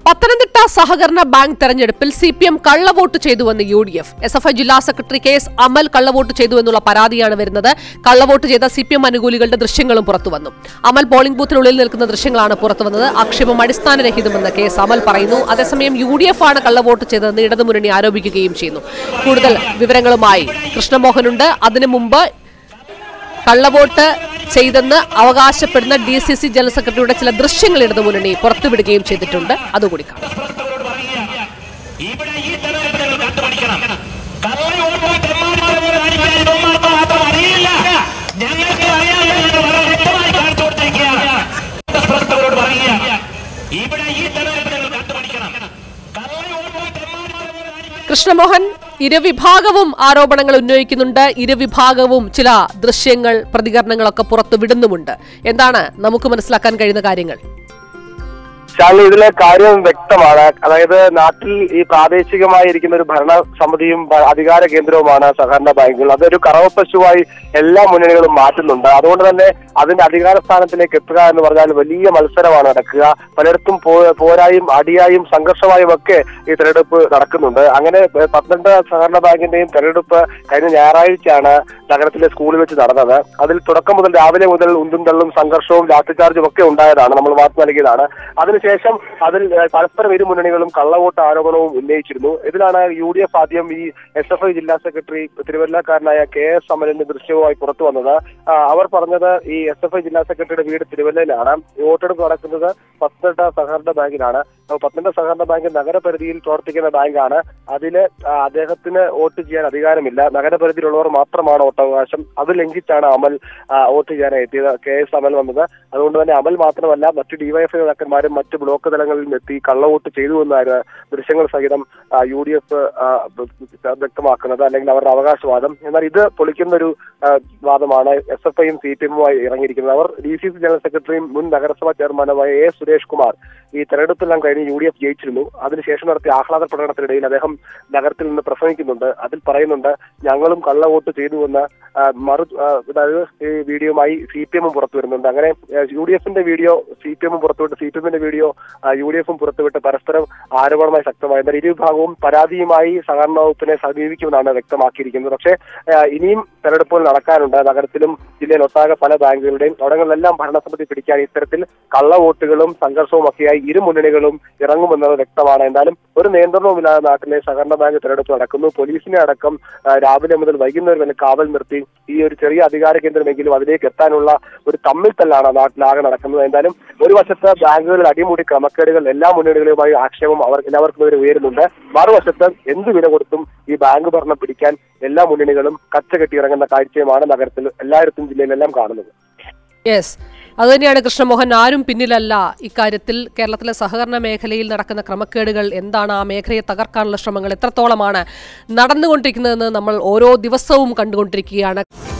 പത്തനംതിട്ട സഹകരണ ബാങ്ക് തെരഞ്ഞെടുപ്പിൽ C P M കള്ളവോട്ട് ചെയ്തുവെന്ന് U D F S F I ജില്ലാ സെക്രട്ടറി കെ എസ് അമൽ കള്ളവോട്ട് ചെയ്തു എന്നുള്ള പരാതിയാണ് വരുന്നത് കള്ളവോട്ട് ചെയ്ത സി പി എം അനുകൂലികളുടെ ദൃശ്യങ്ങളും പുറത്തുവന്നു അമൽ പോളിംഗ് ബൂത്തിനുള്ളിൽ നിൽക്കുന്ന ദൃശ്യങ്ങളാണ് പുറത്തുവന്നത് ആക്ഷേപം അടിസ്ഥാനരഹിതമെന്ന് കെ എസ് അമൽ പറയുന്നു അതേസമയം യു ഡി എഫ് ആണ് കള്ളവോട്ട് ചെയ്തതെന്ന് ഇടതുമുന്നണി ആരോപിക്കുകയും ചെയ്യുന്നു കൂടുതൽ വിവരങ്ങളുമായി കൃഷ്ണമോഹനുണ്ട് അതിനു മുമ്പ് കള്ളവോട്ട് ചെയ്തെന്ന് അവകാശപ്പെടുന്ന ഡി സി സി ജനറൽ സെക്രട്ടറിയുടെ ചില ദൃശ്യങ്ങൾ ഇടതുമുന്നണി പുറത്തുവിടുകയും ചെയ്തിട്ടുണ്ട് അതുകൂടി കാണാം ഇവിടെ ഈ തെരഞ്ഞെടുപ്പ് ഞങ്ങൾ കണ്ടുപിടിക്കണം കള്ളവോട്ട് പോയി തെമ്മാടിമാരെ പോലെ കാണിക്കാൻ ഇവന്മാർക്ക് മാത്രം അറിയില്ല ഞങ്ങൾക്ക് അറിയാതെ ഞങ്ങൾ വളരെ വ്യക്തമായി കാണിച്ചു കൊടുത്തിരിക്കുകയാണ് പ്രസ്തവരോട് പറയുക ഇവിടെ ഈ തെരഞ്ഞെടുപ്പ് ഞങ്ങൾ കണ്ടുപിടിക്കണം കള്ളവോട്ട് പോയി തെമ്മാടിമാരെ പോലെ കാണിക്കാൻ കൃഷ്ണമോഹൻ ഇരുവിഭാഗവും ആരോപണങ്ങൾ ഉന്നയിക്കുന്നുണ്ട് ഇരുവിഭാഗവും ചില ദൃശ്യങ്ങൾ പ്രതികരണങ്ങളൊക്കെ പുറത്തുവിടുന്നുമുണ്ട് എന്താണ് നമുക്ക് മനസ്സിലാക്കാൻ കഴിയുന്ന കാര്യങ്ങൾ ശാലിനി ഇതിലെ കാര്യം വ്യക്തമാണ് അതായത് നാട്ടിൽ ഈ പ്രാദേശികമായിരിക്കുന്ന ഒരു ഭരണസമിതിയും ഭ- അധികാര കേന്ദ്രവുമാണ് സഹകരണ ബാങ്കുകൾ അതൊരു കറവപ്പശുവായി എല്ലാ മുന്നണികളും മാറ്റുന്നുണ്ട് അതുകൊണ്ട് തന്നെ അതിന്റെ അധികാര സ്ഥാനത്തിലേക്ക് എത്തുക എന്ന് പറഞ്ഞാൽ വലിയ മത്സരമാണ് നടക്കുക പലയിടത്തും പോ- പോരായും അടിയായും സംഘർഷമായും ഒക്കെ ഈ തെരഞ്ഞെടുപ്പ് നടക്കുന്നുണ്ട് അങ്ങനെ പ- പത്തനംതിട്ട സഹകരണ ബാങ്കിന്റെയും തെരഞ്ഞെടുപ്പ് കഴിഞ്ഞ ഞായറാഴ്ചയാണ് നഗരത്തിലെ സ്കൂളിൽ വെച്ച് നടന്നത് അതിൽ തുടക്കം മുതൽ രാവിലെ മുതൽ ഉന്തും തള്ളും സംഘർഷവും ലാത്തിചാർജും ഒക്കെ ഉണ്ടായതാണ് നമ്മൾ വാർത്ത നൽകിയതാണ് അതിനുശേഷം അതിൽ ഏഹ്, പരസ്പരം ഇരു മുന്നണികളും കള്ളവോട്ട് ആരോപണവും ഉന്നയിച്ചിരുന്നു ഇതിലാണ് യു ഡി എഫ് ആദ്യം ഈ എസ് എഫ് ഐ ജില്ലാ സെക്രട്ടറി തിരുവല്ലക്കാരനായ കെ എസ് അമലിന്റെ ദൃശ്യവുമായി പുറത്തു വന്നത് ആ, അവർ പറഞ്ഞത് ഈ എസ് എഫ് ഐ ജില്ലാ സെക്രട്ടറിയുടെ വീട് തിരുവല്ലയിലാണ് ഈ വോട്ടെടുപ്പ് നടക്കുന്നത് പത്തനംതിട്ട സഹകരണ ബാങ്കിലാണ് അപ്പോൾ പത്തനംതിട്ട സഹകരണ ബാങ്ക് നഗരപരിധിയിൽ പ്രവർത്തിക്കുന്ന ബാങ്കാണ് അതില് ആ, അദ്ദേഹത്തിന് വോട്ട് ചെയ്യാൻ അധികാരമില്ല നഗരപരിധിയിലുള്ളവർ മാത്രമാണ് വോട്ടവകാശം അത് ലംഘിച്ചാണ് അമൽ ആ, വോട്ട് ചെയ്യാനായി എത്തിയത് കെ എസ് അമൽ വന്നത് അതുകൊണ്ട് തന്നെ അമൽ മാത്രമല്ല മറ്റ് ഡിവൈഎഫ്ഐ നേതാക്കന്മാരും മറ്റ് ബ്ലോക്ക് തലങ്ങളിൽ എത്തി കള്ളവോട്ട് ചെയ്തു എന്നായിരുന്നു ദൃശ്യങ്ങൾ സഹിതം യു ഡി എഫ് വ്യക്തമാക്കുന്നത് അല്ലെങ്കിൽ അവരുടെ അവകാശവാദം എന്നാൽ ഇത് പൊളിക്കുന്ന ഒരു ആ, വാദമാണ് എസ് എഫ് ഐയും സി പി എമ്മുമായി ഇറങ്ങിയിരിക്കുന്നത് അവർ ഡി സി സി ജനറൽ സെക്രട്ടറിയും മുൻ നഗരസഭാ ചെയർമാനുമായ എ സുരേഷ് കുമാർ ഈ തെരഞ്ഞെടുപ്പെല്ലാം കഴിഞ്ഞ് യു ഡി എഫ് ജയിച്ചിരുന്നു അതിനുശേഷം നടത്തിയ ആഹ്ലാദ പ്രകടനത്തിനിടയിൽ അദ്ദേഹം നഗരത്തിൽ നിന്ന് പ്രസംഗിക്കുന്നുണ്ട് അതിൽ പറയുന്നുണ്ട് ഞങ്ങളും കള്ളവോട്ട് ചെയ്തുവെന്ന് ആ, മറു ആ, അതായത് ഈ വീഡിയോയുമായി സി പി എമ്മും പുറത്തു വരുന്നുണ്ട് അങ്ങനെ യു ഡി എഫിന്റെ വീഡിയോ സി പി എമ്മും പുറത്തുവിട്ട് സി പി എമ്മിന്റെ വീഡിയോ യു ഡി എഫും പുറത്തുവിട്ട് പരസ്പരം ആരോപണമായി ശക്തമായി എന്നാൽ ഇരുവിഭാഗവും പരാതിയുമായി സഹകരണ വകുപ്പിനെ സമീപിക്കുമെന്നാണ് വ്യക്തമാക്കിയിരിക്കുന്നത് പക്ഷേ ആ, ഇനിയും തെരഞ്ഞെടുപ്പുകൾ നടക്കാനുണ്ട് നഗരത്തിലും ജില്ലയിൽ ഒട്ടാകെ പല ബാങ്കുകളുടെയും അവിടങ്ങളിലെല്ലാം ഭരണസമിതി പിടിക്കാൻ ഇത്തരത്തിൽ കള്ളവോട്ടുകളും സംഘർഷവും ഒക്കെയായി ഇരു മുന്നണികളും ഇറങ്ങുമെന്നത് വ്യക്തമാണ് എന്തായാലും ഒരു നിയന്ത്രണവുമില്ലാതെ നാട്ടിലെ സഹകരണ ബാങ്ക് തെരഞ്ഞെടുപ്പ് നടക്കുന്നു പോലീസിനെ അടക്കം ആ, രാവിലെ മുതൽ വൈകുന്നേരം വരെ കാവൽ നിർത്തി ഈ ഒരു ചെറിയ അധികാര കേന്ദ്രമെങ്കിലും അതിലേക്ക് എത്താനുള്ള ഒരു തമ്മിൽ തല്ലാണ് നാട്ടിലാകെ നടക്കുന്നത് എന്തായാലും ഒരു വശത്ത് ബാങ്കുകളിൽ അടിമുടി ക്രമക്കേടുകൾ എല്ലാ മുന്നണികളുമായി ആക്ഷേപം അവർ എല്ലാവർക്കും എതിരെ ഉയരുന്നുണ്ട് മറുവശത്ത് എന്ത് വില കൊടുത്തും ഈ ബാങ്ക് ഭരണം പിടിക്കാൻ എല്ലാ മുന്നണികളും കച്ചകെട്ടി ഇറങ്ങുന്ന കാഴ്ചയുമാണ് നഗരത്തിൽ എല്ലായിടത്തും ജില്ലയിലെല്ലാം കാണുന്നത് യെസ് അതുതന്നെയാണ് കൃഷ്ണമോഹൻ ആരും പിന്നിലല്ല ഇക്കാര്യത്തിൽ കേരളത്തിലെ സഹകരണ മേഖലയിൽ നടക്കുന്ന ക്രമക്കേടുകൾ എന്താണ് ആ മേഖലയെ തകർക്കാനുള്ള ശ്രമങ്ങൾ എത്രത്തോളമാണ് നടന്നുകൊണ്ടിരിക്കുന്നതെന്ന് നമ്മൾ ഓരോ ദിവസവും കണ്ടുകൊണ്ടിരിക്കുകയാണ്